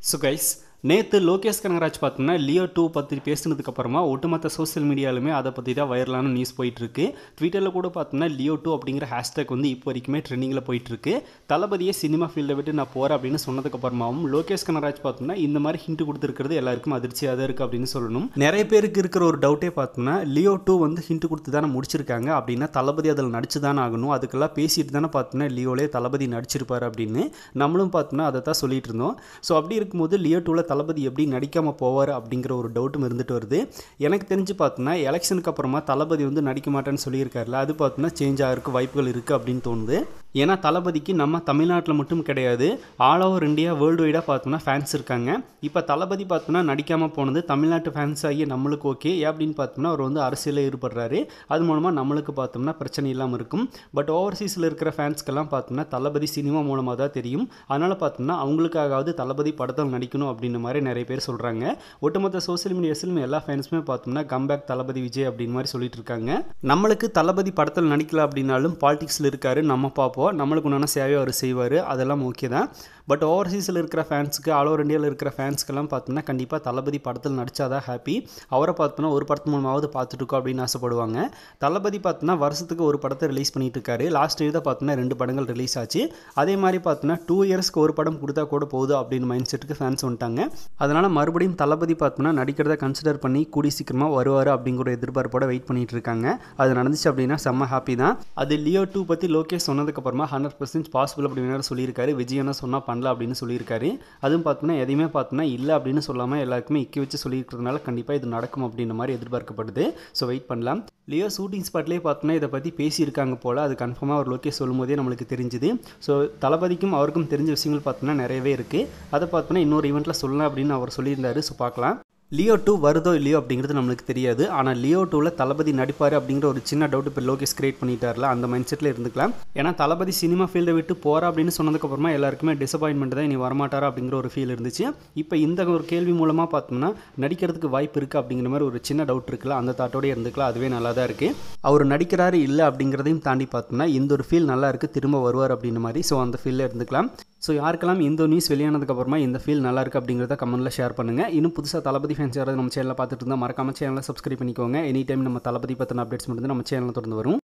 so guys நேற்று லோகேஷ் கனகராஜ் பார்த்தோம்னா Leo two பற்றி பேசினதுக்கு அப்புறமா ஒட்டுமொத்த சோஷியல் மீடியாலுமே அதை பற்றி தான் வைரலான நியூஸ் போயிட்டுருக்கு ட்விட்டரில் கூட பார்த்தோம்னா லியோ டூ அப்படிங்கிற ஹேஷ்டேக் வந்து இப்போ வரைக்குமே ட்ரெண்டிங்கில் போயிட்டுருக்கு தளபதியே சினிமா ஃபீல்டை விட்டு நான் போகிறேன் அப்படின்னு சொன்னதுக்கு அப்புறமாவும் லோகேஷ் கனகராஜ் பார்த்தோம்னா இந்த மாதிரி ஹிண்ட் கொடுத்துருக்கிறது எல்லாருக்கும் அதிர்ச்சியாக தான் இருக்குது அப்படின்னு சொல்லணும் நிறைய பேருக்கு இருக்கிற ஒரு டவுட்டே பார்த்தோம்னா லியோ டூ வந்து ஹிண்ட் கொடுத்து தானே முடிச்சிருக்காங்க அப்படின்னா தளபதி அதில் நடிச்சு தானே ஆகணும் அதுக்கெல்லாம் பேசிட்டு தானே பார்த்தோம்னா லியோலே தளபதி நடிச்சிருப்பாரு அப்படின்னு நம்மளும் பார்த்தோம்னா அதை தான் சொல்லிட்டு இருந்தோம் ஸோ அப்படி இருக்கும்போது லியோ டூவில் தளபதி எப்படி நடிக்காமல் போவார் அப்படிங்கிற ஒரு டவுட்டும் இருந்துட்டு வருது எனக்கு தெரிஞ்சு பார்த்தோன்னா எலெக்ஷனுக்கு அப்புறமா தளபதி வந்து நடிக்க மாட்டேன்னு சொல்லியிருக்காருல அது பார்த்தோன்னா சேஞ்ச் ஆகிறதுக்கு வாய்ப்புகள் இருக்குது அப்படின்னு தோணுது ஏன்னா தளபதிக்கு நம்ம தமிழ்நாட்டில் மட்டும் கிடையாது ஆல் ஓவர் இந்தியா வேர்ல்டு வைடாக பார்த்தோம்னா ஃபேன்ஸ் இருக்காங்க இப்போ தளபதி பார்த்தோம்னா நடிக்காமல் போனது தமிழ்நாட்டு ஃபேன்ஸ் ஆகிய நம்மளுக்கு ஓகே ஏன் அப்படின்னு பார்த்தோம்னா அவர் வந்து அரசியலில் ஈடுபடுறாரு அது மூலமாக நம்மளுக்கு பார்த்தோம்னா பிரச்சனை இல்லாமல் இருக்கும் பட் ஓவர்சீஸில் இருக்கிற ஃபேன்ஸ்க்கெல்லாம் பார்த்தோம்னா தளபதி சினிமா மூலமாக தான் தெரியும் அதனால் பார்த்தோம்னா அவங்களுக்காகவது தளபதி படத்தில் நடிக்கணும் அப்படின்ற மாதிரி நிறைய பேர் சொல்கிறாங்க ஒட்டுமொத்த சோசியல் மீடியாஸிலும் எல்லா ஃபேன்ஸுமே பார்த்தோம்னா கம்பேக் தளபதி விஜய் அப்படின்னு மாதிரி சொல்லிட்டு இருக்காங்க நம்மளுக்கு தளபதி படத்தில் நடிக்கல அப்படின்னாலும் பாலிடிக்ஸில் இருக்காரு நம்ம பார்ப்போம் நம்மளுக்கு உண்டான சேவையை அவர் செய்வார் அதெல்லாம் ஓகே தான் பட் ஓவர்சீஸில் இருக்கிற ஃபேன்ஸுக்கு ஆல் ஓவர் இந்தியாவில் இருக்கிற ஃபேன்ஸ்க்கெல்லாம் பார்த்தோம்னா கண்டிப்பாக தளபதி படத்தில் நடித்தாதான் ஹாப்பி அவரை பார்த்தோன்னா ஒரு படத்து மூலமாவது பார்த்துட்டு இருக்கோம் அப்படின்னு ஆசைப்படுவாங்க தளபதி பார்த்தோன்னா வருஷத்துக்கு ஒரு படத்தை ரிலீஸ் பண்ணிட்டு இருக்காரு லாஸ்ட் இயர் தான் பார்த்தோன்னா ரெண்டு படங்கள் ரிலீஸ் ஆச்சு அதே மாதிரி பார்த்தோன்னா டூ இயர்ஸ்க்கு ஒரு படம் கொடுத்தா கூட போகுது அப்படின்னு மைண்ட் செட்டுக்கு ஃபேன்ஸ் வந்துட்டாங்க அதனால் மறுபடியும் தளபதி பார்த்தோம்னா நடிக்கிறத கன்சிடர் பண்ணி கூடி சீக்கிரமாக வருவார் அப்படிங்கிற ஒரு எதிர்பார்ப்போட வெயிட் பண்ணிட்டு இருக்காங்க அது நடந்துச்சு அப்படின்னா செம்ம ஹாப்பி தான் அது லியோ டூ பற்றி லோகேஷ் சொன்னதுக்கப்புறமா ஹண்ட்ரட் பர்சன்ட் பாசிபிள் அப்படின்னு வேறு சொல்லியிருக்காரு விஜய் என்ன சொன்னால் பண்ணல அப்படின்னு சொல்லியிருக்காரு அதுவும் பார்த்தோம்னா எதையுமே பார்த்தோம்னா இல்லை அப்படின்னு சொல்லாமல் எல்லாருக்குமே இக்கி வச்சு சொல்லியிருக்கிறதுனால கண்டிப்பாக இது நடக்கும் அப்படின்ற மாதிரி எதிர்பார்க்கப்படுது ஸோ வெயிட் பண்ணலாம் லியோ ஷூட்டிங் ஸ்பாட்லேயே பார்த்தோம்னா இதை பற்றி பேசியிருக்காங்க போல் அது கன்ஃபார்மாக அவர் லோகேஷ் சொல்லும் போதே நம்மளுக்கு தெரிஞ்சுது ஸோ தளபதிக்கும் அவருக்கும் தெரிஞ்ச விஷயங்கள் பார்த்தோம்னா நிறையவே இருக்குது அதை பார்த்தோம்னா இன்னொரு ஈவெண்ட்டில் சொல்லலாம் அப்படின்னு அவர் சொல்லியிருந்தாரு ஸோ பார்க்கலாம் லியோ டூ வருதோ இல்லையோ அப்படிங்கிறது நம்மளுக்கு தெரியாது ஆனால் லியோ டூவில் தளபதி நடிப்பார் அப்படிங்கிற ஒரு சின்ன டவுட் இப்போ லோகேஷ் கிரியேட் பண்ணிட்டார்ல அந்த மைண்ட் செட்டில் இருந்துக்கலாம் ஏன்னா தளபதி சினிமா ஃபீல்டை விட்டு போகிறா அப்படின்னு சொன்னதுக்கப்புறமா எல்லாருக்குமே டிசப்பாயின்மெண்ட் தான் இனி வரமாட்டாரா அப்படிங்கிற ஒரு ஃபீல் இருந்துச்சு இப்போ இந்த ஒரு கேள்வி மூலமாக பார்த்தோம்னா நடிக்கிறதுக்கு வாய்ப்பு இருக்குது அப்படிங்கிற மாதிரி ஒரு சின்ன டவுட் இருக்குல்ல அந்த தாட்டோடய இருந்துக்கலாம் அதுவே நல்லா தான் இருக்குது அவர் நடிக்கிறாரு இல்லை அப்படிங்கிறதையும் தாண்டி பார்த்தோம்னா இந்த ஒரு ஃபீல் நல்லா இருக்குது திரும்ப வருவார் அப்படின்ற மாதிரி ஸோ அந்த ஃபீலில் இருந்துக்கலாம் ஸோ யாருக்கெல்லாம் இந்த நியூஸ் வெளியானதுக்கப்புறமா இந்த ஃபீல் நல்லா இருக்குது அப்படிங்கிறத கமெண்ட்டில் ஷேர் பண்ணுங்கள் இன்னும் புதுசாக தளபதி ஃபேன்ஸ் யாராவது நம்ம சேனலில் பார்த்துட்டு இருந்தால் மறக்காம சேனலை சப்ஸ்கிரைப் பண்ணிக்கோங்க எனி டைம் நம்ம தளபதி பற்றின அப்டேட்ஸ் மட்டும் நம்ம சேனலில் தொடர்ந்து வரும்